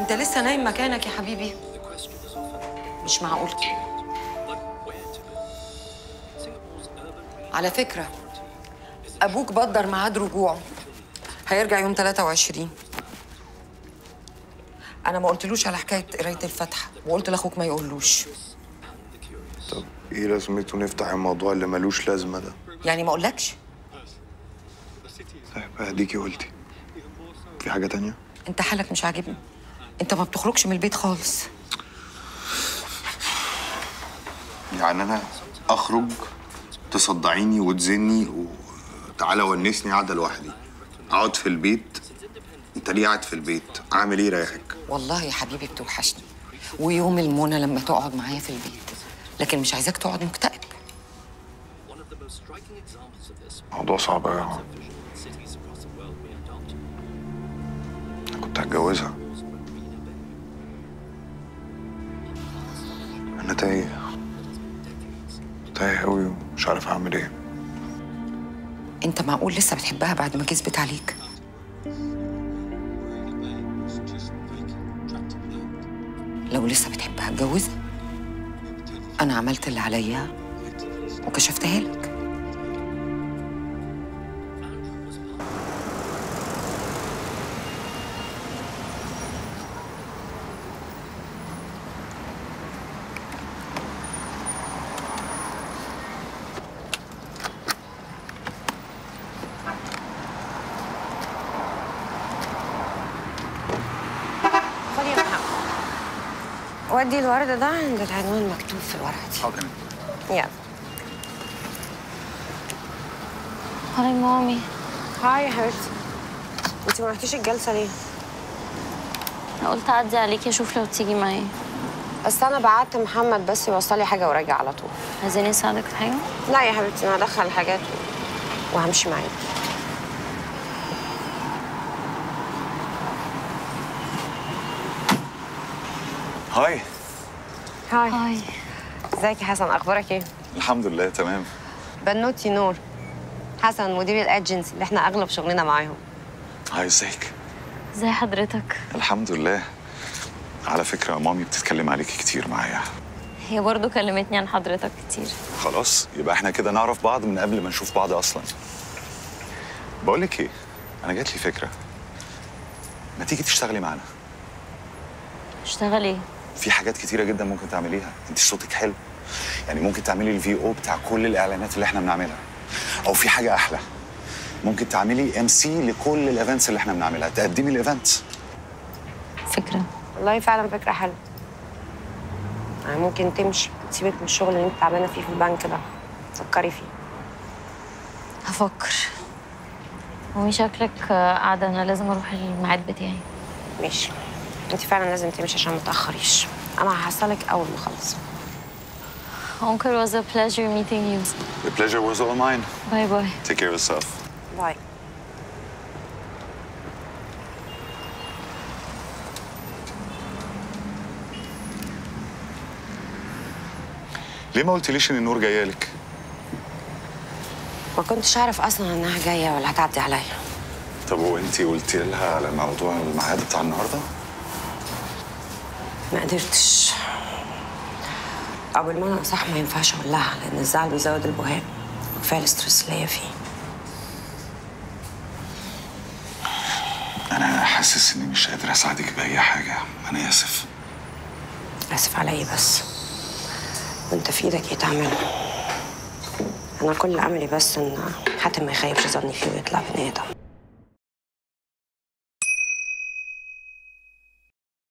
انت لسه نايم مكانك يا حبيبي مش معقول على فكرة أبوك بدر ميعاد رجوعه هيرجع يوم 23 أنا ما قلتلوش على حكاية قراية الفاتحة وقلت لأخوك ما يقولوش طب ايه لازمته نفتح الموضوع اللي ملوش لازمه ده يعني ما أقولكش طيب اديكي قلتي في حاجه تانية أنت حالك مش عاجبني أنت ما بتخرجش من البيت خالص يعني انا اخرج تصدعيني وتزني وتعالى ونسني قاعده لوحدي اقعد في البيت انت ليه قاعد في البيت اعمل ايه رايحك والله يا حبيبي بتوحشني ويوم المنى لما تقعد معايا في البيت لكن مش عايزاك تقعد مكتئب موضوع صعب قوي كنت هتجوزها انا تايه تايه قوي ومش عارف اعمل ايه أنت معقول لسه بتحبها بعد ما كذبت عليك لو لسه بتحبها اتجوزها أنا عملت اللي عليا وكشفتها لك خد يا محمد ودي الورد ده عند العنوان مكتوب في الورقة دي حاضر يلا هاي مامي هاي يا حبيبتي انت ما رحتيش الجلسة ليه؟ انا قلت اعدي عليكي اشوف لو تيجي معايا بس انا بعت محمد بس يوصل لي حاجة وراجع على طول عايزاني اساعدك في حاجه لا يا حبيبتي انا هدخل الحاجات وهمشي معاكي هاي هاي هاي ازيك يا حسن اخبارك ايه؟ الحمد لله تمام بنوتي نور حسن مدير الاجنسي اللي احنا اغلب شغلنا معاهم هاي ازيك ازي حضرتك الحمد لله على فكرة مامي بتتكلم عليكي كتير معايا هي برضو كلمتني عن حضرتك كتير خلاص يبقى احنا كده نعرف بعض من قبل ما نشوف بعض اصلا بقول لك ايه انا جات لي فكرة ما تيجي تشتغلي معانا اشتغل ايه في حاجات كتيرة جدا ممكن تعمليها انت صوتك حلو يعني ممكن تعملي الفي او بتاع كل الاعلانات اللي احنا بنعملها او في حاجة احلى ممكن تعملي ام سي لكل الايفنتس اللي احنا بنعملها تقدمي الايفنت فكره والله فعلا فكرة حلوة يعني ممكن تمشي تسيبك من الشغل اللي انت تعبانة فيه في البنك ده فكري فيه هفكر مامي شكلك آه، قاعده انا لازم اروح الميعاد بتاعي ماشي انت فعلا لازم تمشي عشان ما تاخريش انا هحصلك اول ما اخلص Uncle was a pleasure meeting you. The pleasure was all mine. Bye bye. Take care of yourself. باي ليه ما قلتليش ان نور جايه لك؟ ما كنتش اعرف اصلا انها جايه ولا هتعدي عليا طب وانت قلتي لها على موضوع الميعاد بتاع النهارده؟ ما قدرتش او بالمعنى اصح ما ينفعش اقول لها لان الزعل بيزود البهاء وكفايه الاسترس اللي هي فيه انا حاسس اني مش قادر اساعدك باي حاجه انا اسف اسف عليا بس وانت في ايدك ايه تعمله انا كل املي بس ان حاتم ما يخيبش ظني فيه ويطلع بني ادم